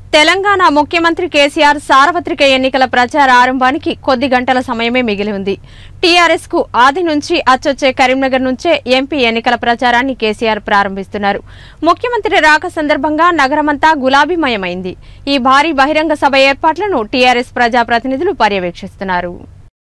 తెలంగాణ ముఖ్యమంత్రి కేసీఆర్ సార్వత్రిక ఎన్నికల ప్రచార ఆరంభానికి కొద్ది గంటల సమయమే మిగిలి ఉంది టీఆర్ఎస్ కు ఆది నుంచి అచ్చొచ్చే కరీంనగర్ నుంచే ఎంపీ ఎన్నికల ప్రచారాన్ని కేసీఆర్ ప్రారంభిస్తున్నారు ముఖ్యమంత్రి రాక సందర్భంగా నగరమంతా గులాబీమయమైంది ఈ భారీ బహిరంగ సభ ఏర్పాట్లను టీఆర్ఎస్ ప్రజాప్రతినిధులు పర్యవేక్షిస్తున్నారు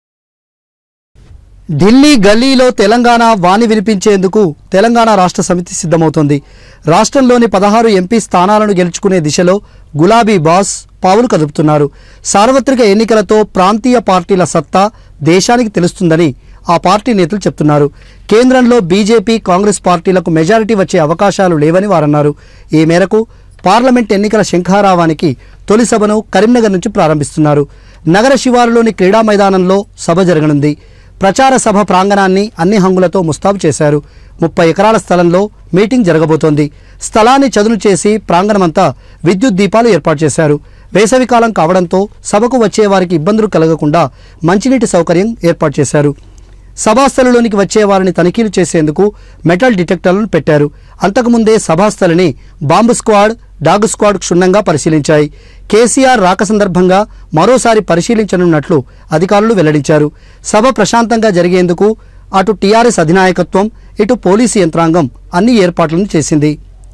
ఢిల్లీ గల్లీలో తెలంగాణ వాణి వినిపించేందుకు తెలంగాణ రాష్ట్ర సమితి సిద్ధమవుతోంది రాష్ట్రంలోని పదహారు ఎంపీ స్థానాలను గెలుచుకునే దిశలో గులాబీ బాస్ పావులు కదుపుతున్నారు సార్వత్రిక ఎన్నికలతో ప్రాంతీయ పార్టీల సత్తా దేశానికి తెలుస్తుందని ఆ పార్టీ నేతలు చెప్తున్నారు కేంద్రంలో బీజేపీ కాంగ్రెస్ పార్టీలకు మెజారిటీ వచ్చే అవకాశాలు లేవని వారన్నారు ఈ మేరకు పార్లమెంట్ ఎన్నికల శంఖారావానికి తొలి సభను కరీంనగర్ నుంచి ప్రారంభిస్తున్నారు నగర శివారులోని క్రీడా మైదానంలో సభ జరగనుంది ప్రచార సభ ప్రాంగణాన్ని అన్ని హంగులతో ముస్తాబు చేశారు ముప్పై ఎకరాల స్థలంలో మీటింగ్ జరగబోతోంది స్థలాన్ని చదును చేసి ప్రాంగణమంతా విద్యుత్ దీపాలు ఏర్పాటు చేశారు వేసవికాలం కావడంతో సభకు వచ్చే వారికి ఇబ్బందులు కలగకుండా మంచినీటి సౌకర్యం ఏర్పాటు చేశారు సభాస్థలిలోనికి వచ్చే వారిని తనిఖీలు చేసేందుకు మెటల్ డిటెక్టర్లను పెట్టారు అంతకుముందే సభాస్థలిని బాంబు స్క్వాడ్ డాగ్ స్క్వాడ్ క్షుణ్ణంగా పరిశీలించాయి కేసీఆర్ రాక సందర్భంగా మరోసారి పరిశీలించనున్నట్లు అధికారులు వెల్లడించారు సభ ప్రశాంతంగా జరిగేందుకు అటు టీఆర్ఎస్ అధినాయకత్వం ఇటు పోలీసు యంత్రాంగం అన్ని ఏర్పాట్లను చేసింది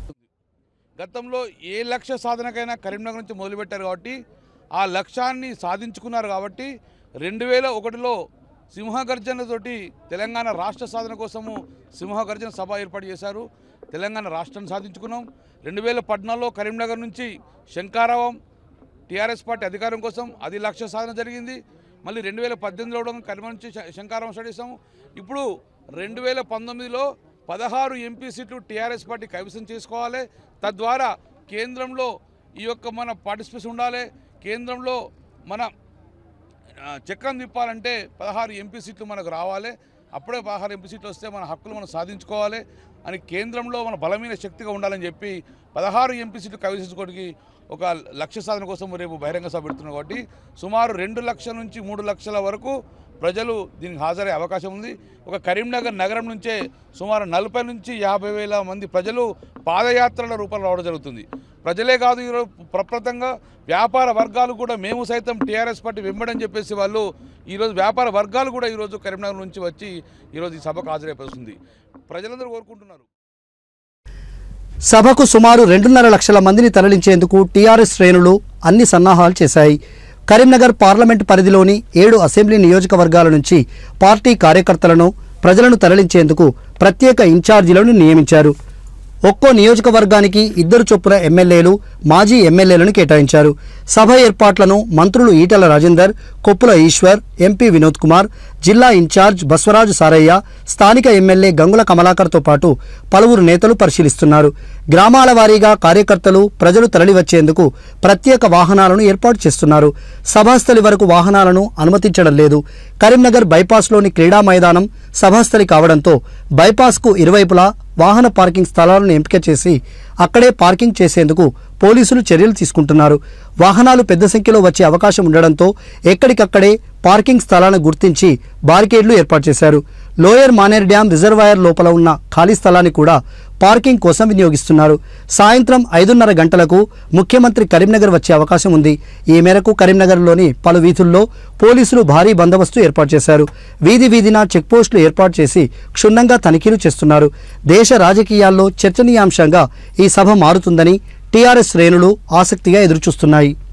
గతంలో ఏ లక్ష్య సాధనకైనా కరీంనగర్ నుంచి మొదలుపెట్టారు కాబట్టి ఆ లక్ష్యాన్ని సాధించుకున్నారు కాబట్టి రెండు వేల ఒకటిలో సింహగర్జనతోటి తెలంగాణ రాష్ట్ర సాధన కోసము సింహగర్జన సభ ఏర్పాటు చేశారు తెలంగాణ రాష్ట్రాన్ని సాధించుకున్నాం రెండు వేల పద్నాలుగులో కరీంనగర్ నుంచి శంకారావం టీఆర్ఎస్ పార్టీ అధికారం కోసం అది లక్ష్య సాధన జరిగింది మళ్ళీ రెండు వేల పద్దెనిమిదిలో కూడా కరీంనగర్ నుంచి శ- శంకారావం స్టార్ట్ చేసాము ఇప్పుడు రెండు వేల పంతొమ్మిదిలో పదహారు ఎంపీ సీట్లు టీఆర్ఎస్ పార్టీ కైవసం చేసుకోవాలి తద్వారా కేంద్రంలో ఈ యొక్క మన పార్టిసిపేషన్ ఉండాలి కేంద్రంలో మన ఆ, చక్రం తిప్పాలంటే పదహారు ఎంపీ సీట్లు మనకు రావాలి అప్పుడే పదహారు ఎంపీ సీట్లు వస్తే మన హక్కులు మనం సాధించుకోవాలి అని కేంద్రంలో మన బలమైన శక్తిగా ఉండాలని చెప్పి పదహారు ఎంపీ సీట్లు కవిసించుకోవడానికి ఒక లక్ష్య సాధన కోసం రేపు బహిరంగ సభ పెడుతున్నాం కాబట్టి సుమారు రెండు లక్షల నుంచి మూడు లక్షల వరకు ప్రజలు దీనికి హాజరయ్యే అవకాశం ఉంది ఒక కరీంనగర్ నగరం నుంచే సుమారు నలభై నుంచి యాభై వేల మంది ప్రజలు పాదయాత్రల రూపంలో రావడం జరుగుతుంది ప్రజలే కాదు ఈరోజు ప్రప్రదంగా వ్యాపార వర్గాలు కూడా మేము సైతం టీఆర్ఎస్ పార్టీ వెంబడని చెప్పేసి వాళ్ళు ఈరోజు వ్యాపార వర్గాలు కూడా ఈరోజు కరీంనగర్ నుంచి వచ్చి ఈరోజు ఈ సభకు హాజరైపోతుంది ప్రజలందరూ కోరుకుంటున్నారు సభకు సుమారు రెండున్నర లక్షల మందిని తరలించేందుకు టీఆర్ఎస్ శ్రేణులు అన్ని సన్నాహాలు చేశాయి కరీంనగర్ పార్లమెంట్ పరిధిలోని ఏడు అసెంబ్లీ నియోజకవర్గాల నుంచి పార్టీ కార్యకర్తలను ప్రజలను తరలించేందుకు ప్రత్యేక ఇన్ఛార్జీలను నియమించారు ఒక్కో నియోజకవర్గానికి ఇద్దరు చొప్పున ఎమ్మెల్యేలు మాజీ ఎమ్మెల్యేలను కేటాయించారు సభ ఏర్పాట్లను మంత్రులు ఈటల రాజేందర్ కొప్పుల ఈశ్వర్ ఎంపీ వినోద్ కుమార్ జిల్లా ఇన్ఛార్జ్ బస్వరాజు సారయ్య స్థానిక ఎమ్మెల్యే గంగుల కమలాకర్తో పాటు పలువురు నేతలు పరిశీలిస్తున్నారు గ్రామాల వారీగా కార్యకర్తలు ప్రజలు తరలివచ్చేందుకు ప్రత్యేక వాహనాలను ఏర్పాటు చేస్తున్నారు సభాస్థలి వరకు వాహనాలను అనుమతించడం లేదు కరీంనగర్ బైపాస్లోని క్రీడా మైదానం సభాస్థలి కావడంతో బైపాస్కు ఇరువైపులా వాహన పార్కింగ్ స్థలాలను ఎంపిక చేసి అక్కడే పార్కింగ్ చేసేందుకు పోలీసులు చర్యలు తీసుకుంటున్నారు వాహనాలు పెద్ద సంఖ్యలో వచ్చే అవకాశం ఉండడంతో ఎక్కడికక్కడే పార్కింగ్ స్థలాలను గుర్తించి బారికేడ్లు ఏర్పాటు చేశారు లోయర్ మానేర్ డ్యాం రిజర్వాయర్ లోపల ఉన్న ఖాళీ స్థలాన్ని కూడా పార్కింగ్ కోసం వినియోగిస్తున్నారు సాయంత్రం ఐదున్నర గంటలకు ముఖ్యమంత్రి కరీంనగర్ వచ్చే అవకాశం ఉంది ఈ మేరకు కరీంనగర్లోని పలు వీధుల్లో పోలీసులు భారీ బందోబస్తు ఏర్పాటు చేశారు వీధి వీధిన చెక్పోస్టులు ఏర్పాటు చేసి క్షుణ్ణంగా తనిఖీలు చేస్తున్నారు దేశ రాజకీయాల్లో చర్చనీయాంశంగా ఈ సభ మారుతుందని టీఆర్ఎస్ శ్రేణులు ఆసక్తిగా ఎదురుచూస్తున్నాయి